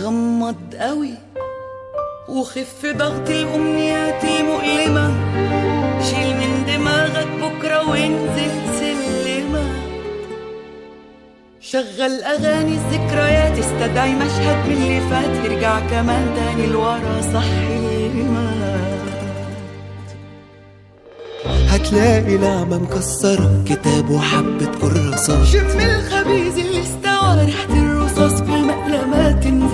غمض قوي وخف ضغط الأمنيات المؤلمة شيل من دماغك بكرة وانزل سلمة شغل أغاني الذكريات استدعي مشهد من اللي فات يرجع كمان تاني لورا صحي المات هتلاقي نعمة مكسرة كتاب وحبة كراسات شم الخبيز اللي استوى ريحة الرصاص في